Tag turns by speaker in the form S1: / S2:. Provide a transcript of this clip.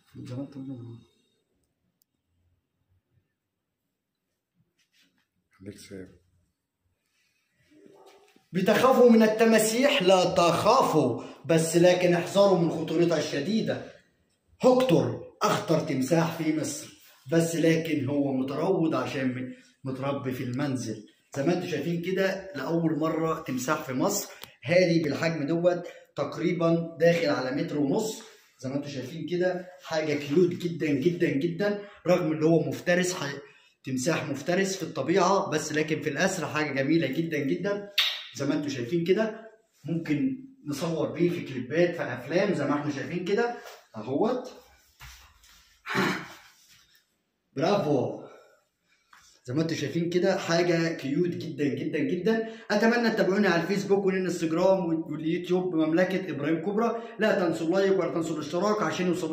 S1: زي ما انت قلت.
S2: خليك سايب
S1: بتخافوا من التماسيح لا تخافوا بس لكن احذروا من خطورتها الشديدة هكتور أخطر تمساح في مصر بس لكن هو متروض عشان متربي في المنزل زي ما انتم شايفين كده لأول مرة تمساح في مصر هادي بالحجم دوت تقريبا داخل على متر ونص زي ما انتم شايفين كده حاجة كيوت جدا جدا جدا رغم ان هو مفترس ح- تمساح مفترس في الطبيعة بس لكن في الأسر حاجة جميلة جدا جدا زي ما انتم شايفين كده ممكن نصور بيه في كليبات في افلام زي ما احنا شايفين كده اهوت برافو زي ما انتم شايفين كده حاجه كيوت جدا جدا جدا اتمنى تتابعوني على الفيسبوك والانستجرام واليوتيوب بمملكه ابراهيم كبرى لا تنسوا اللايك ولا تنسوا الاشتراك عشان يوصلوا